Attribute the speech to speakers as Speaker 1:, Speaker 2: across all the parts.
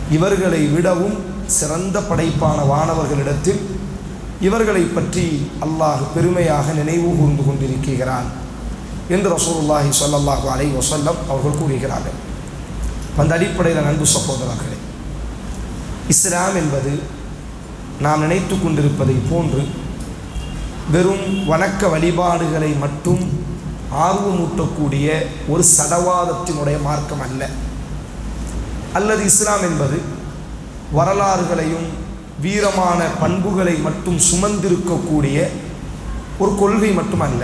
Speaker 1: இவர்களை விடவும் சிறந்த படைப்பான வானவர்களிடத்தில் இவர்களை பற்றி அல்லாஹ் பெருமையாக நினைவு கூர்ந்து கொண்டிருக்கிறான் என்று ரசூலுல்லாஹி ஸல்லல்லாஹு அலைஹி வஸல்லம் அவர்கள் கூறுகிறார்கள் அந்த அடிப்படையில் அன்பு சகோதரர்களே இஸ்லாம் என்பது நாம் நினைத்து கொண்டிருப்பதை போன்று வெறும் வணக்க வழிபாடுகளை மட்டும் ஆர்வமூட்டக்கூடிய ஒரு சடவாதத்தினுடைய மார்க்கம் அல்ல அல்லது இஸ்லாம் என்பது வரலாறுகளையும் வீரமான பண்புகளை மட்டும் சுமந்திருக்கக்கூடிய ஒரு கொள்கை மட்டும் அல்ல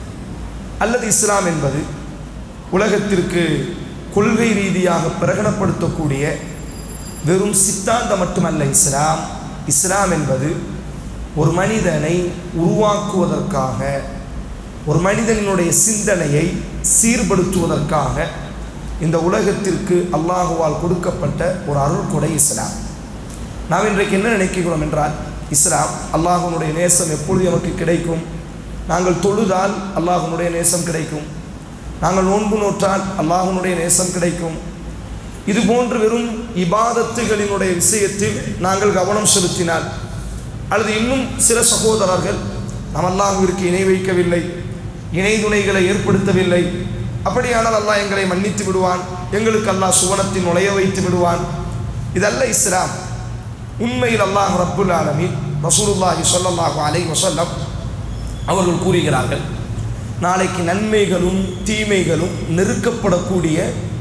Speaker 1: அல்லது இஸ்லாம் என்பது உலகத்திற்கு கொள்கை ரீதியாக பிரகடனப்படுத்தக்கூடிய வெறும் சித்தாந்தம் மட்டுமல்ல இஸ்லாம் இஸ்லாம் என்பது ஒரு மனிதனை உருவாக்குவதற்காக ஒரு மனிதனுடைய சிந்தனையை சீர்படுத்துவதற்காக இந்த உலகத்திற்கு அல்லாஹுவால் கொடுக்கப்பட்ட ஒரு அருள் கொடை இஸ்லாம் நாம் இன்றைக்கு என்ன நினைக்கிறோம் என்றால் இஸ்லாம் அல்லாஹுனுடைய நேசம் எப்பொழுது நமக்கு கிடைக்கும் நாங்கள் தொழுதால் அல்லாஹுனுடைய நேசம் கிடைக்கும் நாங்கள் நோன்பு நோற்றால் அல்லாஹுனுடைய நேசம் கிடைக்கும் இது போன்று வெறும் இபாதத்துகளினுடைய விஷயத்தில் நாங்கள் கவனம் செலுத்தினால் அல்லது இன்னும் சில சகோதரர்கள் நாம் அல்லாஹுவிற்கு இணை வைக்கவில்லை இணை துணைகளை ஏற்படுத்தவில்லை அப்படியானால் அல்லாஹ் எங்களை மன்னித்து விடுவான் எங்களுக்கு அல்லாஹ் சுவனத்தில் நுழைய வைத்து விடுவான் இதல்ல இஸ்லாம் உண்மையில் அல்லாஹ் ரப்புல் ஆலமீன் ரசூலுல்லாஹி ஸல்லல்லாஹு அலைஹி வஸல்லம் அவர்கள் கூறுகிறார்கள் நாளைக்கு நன்மைகளும் தீமைகளும் நெருக்கப்படக்கூடிய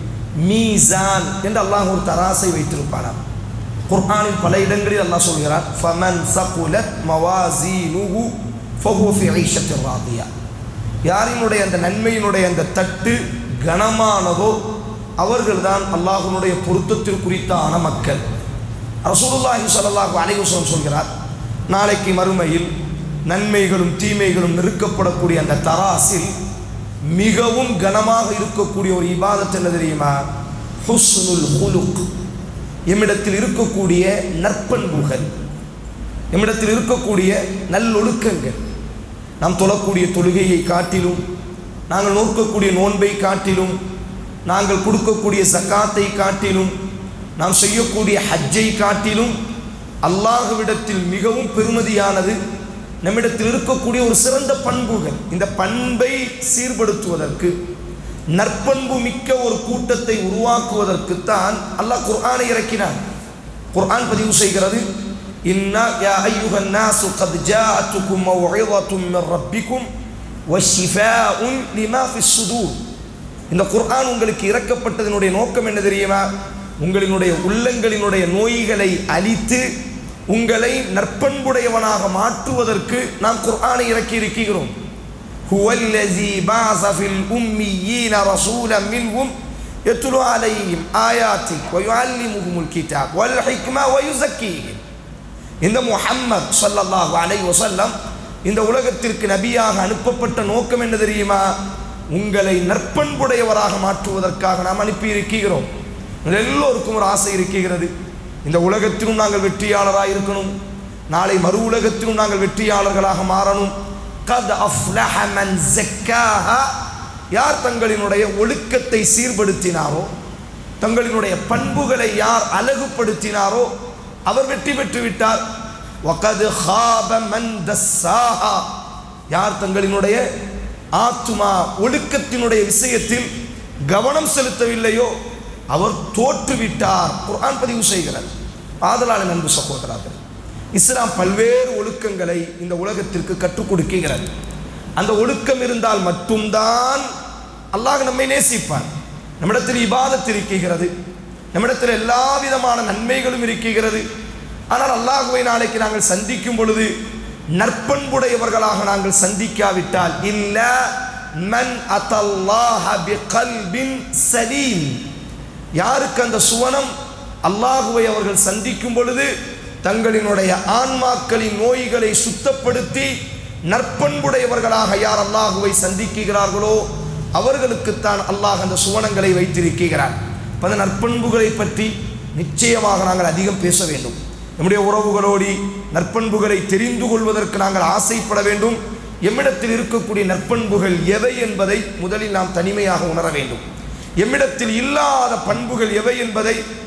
Speaker 1: மீசான் என்று அல்லாஹ் ஒரு தராசை வைத்திருப்பானாம் குர்ஆனில் பல இடங்களில் அல்லாஹ் சொல்கிறார் ஃபமன் சகுலத் மவாசீனுஹு ஃபஹுவ ஃபி ஐஷத்தின் ராதியா யாரினுடைய அந்த நன்மையினுடைய அந்த தட்டு கனமானதோ அவர்கள்தான் அல்லாஹ்வுடைய பொருத்தத்தில் குறித்தான மக்கள் ரசூலுல்லாஹி ஸல்லல்லாஹு அலைஹி வஸல்லம் சொல்கிறார் நாளைக்கு மறுமையில் நன்மைகளும் தீமைகளும் நெருக்கப்படக்கூடிய அந்த தராசில் மிகவும் கனமாக இருக்கக்கூடிய ஒரு இபாதத் என்ன தெரியுமா ஹுஸ்னுல் ஹுலுக் எம்மிடத்தில் இருக்கக்கூடிய நற்பண்புகள் எம்மிடத்தில் இருக்கக்கூடிய நல்லொழுக்கங்கள் நாம் தொழக்கூடிய தொழுகையை காட்டிலும் நாங்கள் நோக்கக்கூடிய நோன்பை காட்டிலும் நாங்கள் கொடுக்கக்கூடிய சக்காத்தை காட்டிலும் நாம் செய்யக்கூடிய ஹஜ்ஜை காட்டிலும் அல்லாஹுவிடத்தில் மிகவும் பெருமதியானது நம்மிடத்தில் இருக்கக்கூடிய ஒரு சிறந்த பண்புகள் இந்த பண்பை சீர்படுத்துவதற்கு நற்பண்பு மிக்க ஒரு கூட்டத்தை உருவாக்குவதற்குத்தான் அல்லாஹ் குர்ஆனை இறக்கினான் குர்ஆன் பதிவு செய்கிறது இன்னா யா ஐயுஹன் நாசு கத் ஜாஅத்துக்கும் மவ்இதத்தும் மின் ரப்பிக்கும் வஷிஃபாஉன் லிமா ஃபிஸ் சுதூர் இந்த குர்ஆன் உங்களுக்கு இறக்கப்பட்டதனுடைய நோக்கம் என்ன தெரியுமா உங்களினுடைய உள்ளங்களினுடைய நோய்களை அழித்து உங்களை நற்பண்புடையவனாக மாற்றுவதற்கு நாம் குர்ஆனை இறக்கி இருக்கிறோம் هو الذي بعث في الأميين رسولا منهم يتلو عليهم آياته ويعلمهم الكتاب والحكمة ويزكيهم இந்த முஹம்மத் ஸல்லல்லாஹு அலைஹி வஸல்லம் இந்த உலகத்திற்கு நபியாக அனுப்பப்பட்ட நோக்கம் என்ன தெரியுமா உங்களை நற்பண்புடையவராக மாற்றுவதற்காக நாம் அனுப்பி இருக்கிறோம் எல்லோருக்கும் ஒரு ஆசை இருக்கிறது இந்த உலகத்திலும் நாங்கள் வெற்றியாளராக இருக்கணும் நாளை மறு உலகத்திலும் நாங்கள் வெற்றியாளர்களாக மாறணும் கத் அஃப்லஹ மன் ஜக்காஹா யார் தங்களினுடைய ஒழுக்கத்தை சீர்படுத்தினாரோ தங்களினுடைய பண்புகளை யார் அழகுபடுத்தினாரோ அவர் வெற்றி பெற்று விட்டார் வகது ஹாப மன் தஸ்ஸாஹா யார் தங்களினுடைய ஆத்துமா ஒழுக்கத்தினுடைய விஷயத்தில் கவனம் செலுத்தவில்லையோ அவர் தோற்றுவிட்டார் குர்ஆன் பதிவு செய்கிறார் ஆதலான நண்பு சகோதரர்கள் இஸ்லாம் பல்வேறு ஒழுக்கங்களை இந்த உலகத்திற்கு கற்றுக் கொடுக்கிறது அந்த ஒழுக்கம் இருந்தால் மட்டும்தான் அல்லாஹ் நம்மை நேசிப்பான் நம்மிடத்தில் இபாதத் இருக்கிறது நம்மிடத்தில் எல்லா விதமான நன்மைகளும் இருக்கிறது ஆனால் அல்லாஹுவை நாளைக்கு நாங்கள் சந்திக்கும் பொழுது நற்பண்புடையவர்களாக நாங்கள் சந்திக்காவிட்டால் இல்ல மன் அதல்லாஹ பிகல்பின் சலீம் யாருக்கு அந்த சுவனம் அல்லாஹுவை அவர்கள் சந்திக்கும் பொழுது தங்களினுடைய ஆன்மாக்களின் நோய்களை சுத்தப்படுத்தி நற்பண்புடையவர்களாக யார் அல்லாஹுவை சந்திக்கிறார்களோ அவர்களுக்குத்தான் அல்லாஹ் அந்த சுவனங்களை வைத்திருக்கிறார் அப்ப அந்த நற்பண்புகளை பற்றி நிச்சயமாக நாங்கள் அதிகம் பேச வேண்டும் நம்முடைய உறவுகளோடு நற்பண்புகளை தெரிந்து கொள்வதற்கு நாங்கள் ஆசைப்பட வேண்டும் எம்மிடத்தில் இருக்கக்கூடிய நற்பண்புகள் எவை என்பதை முதலில் நாம் தனிமையாக உணர வேண்டும் எம்மிடத்தில் இல்லாத பண்புகள் எவை என்பதை